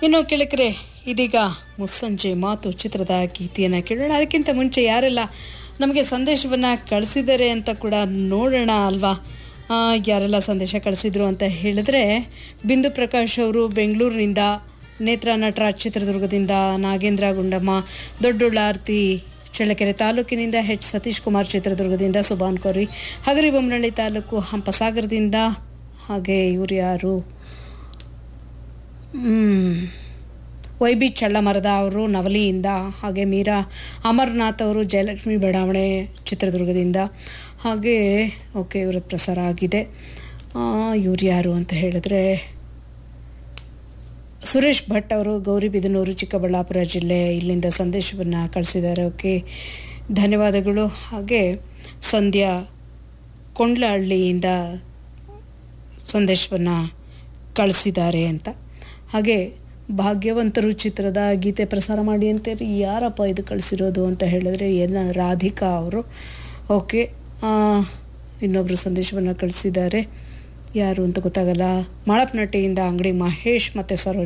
ಇನ್ನು ಕೆಳಕರೆ ಇದೀಗ ಮುಸ್ಸಂಜೆ ಮಾತು ಚಿತ್ರದ ಗೀತೆಯನ್ನು ಕೇಳೋಣ ಅದಕ್ಕಿಂತ ಮುಂಚೆ ಯಾರೆಲ್ಲ ನಮಗೆ ಸಂದೇಶವನ್ನು ಕಳಿಸಿದ್ದಾರೆ ಅಂತ ಕೂಡ ನೋಡೋಣ ಅಲ್ವಾ ಆ, ಯಾರೆಲ್ಲ ಸಂದೇಶ ಕಳಿಸಿದ್ರು ಅಂತ ಹೇಳಿದ್ರೆ ಬಿಂದು ಪ್ರಕಾಶ್ ಅವರು ಬೆಂಗಳೂರಿನಿಂದ ನೇತ್ರ ನಟರಾಜ್ ಚಿತ್ರದುರ್ಗದಿಂದ ನಾಗೇಂದ್ರ ಗುಂಡಮ್ಮ ದೊಡ್ಡುಳ್ಳಾರ್ತಿ ಚಳ್ಳಕೆರೆ ತಾಲೂಕಿನಿಂದ ಎಚ್ ಸತೀಶ್ ಕುಮಾರ್ ಚಿತ್ರದುರ್ಗದಿಂದ ಸುಬಾನ್ ಕೋರಿ ಹಗರಿಬೊಮ್ಮನಹಳ್ಳಿ ತಾಲೂಕು ಹಂಪಸಾಗರದಿಂದ ಹಾಗೆ ಇವರು ಯಾರು ವೈ ಬಿ ಚಳ್ಳಮರದ ಅವರು ನವಲಿಯಿಂದ ಹಾಗೆ ಮೀರಾ ಅಮರ್ನಾಥ್ ಅವರು ಜಯಲಕ್ಷ್ಮಿ ಬಡಾವಣೆ ಚಿತ್ರದುರ್ಗದಿಂದ ಹಾಗೆ ಓಕೆ ಇವರ ಪ್ರಸಾರ ಆಗಿದೆ ಇವ್ರು ಯಾರು ಅಂತ ಹೇಳಿದ್ರೆ ಸುರೇಶ್ ಭಟ್ ಅವರು ಗೌರಿಬಿದನೂರು ಚಿಕ್ಕಬಳ್ಳಾಪುರ ಜಿಲ್ಲೆ ಇಲ್ಲಿಂದ ಸಂದೇಶವನ್ನು ಕಳಿಸಿದ್ದಾರೆ ಓಕೆ ಧನ್ಯವಾದಗಳು ಹಾಗೆ ಸಂಧ್ಯಾ ಕೊಂಡ್ಲಹಳ್ಳಿಯಿಂದ ಸಂದೇಶವನ್ನು ಕಳಿಸಿದ್ದಾರೆ ಅಂತ ಹಾಗೆ ಭಾಗ್ಯವಂತರು ಚಿತ್ರದ ಗೀತೆ ಪ್ರಸಾರ ಮಾಡಿ ಅಂತೇಳಿ ಯಾರಪ್ಪ ಇದು ಕಳಿಸಿರೋದು ಅಂತ ಹೇಳಿದ್ರೆ ಏನ ರಾಧಿಕಾ ಅವರು ಓಕೆ ಇನ್ನೊಬ್ಬರು ಸಂದೇಶವನ್ನು ಕಳಿಸಿದ್ದಾರೆ ಯಾರು ಅಂತ ಗೊತ್ತಾಗಲ್ಲ ಮಾಳಪ್ನಟ್ಟಿಯಿಂದ ಅಂಗಡಿ ಮಹೇಶ್ ಮತ್ತು ಸರೋಜ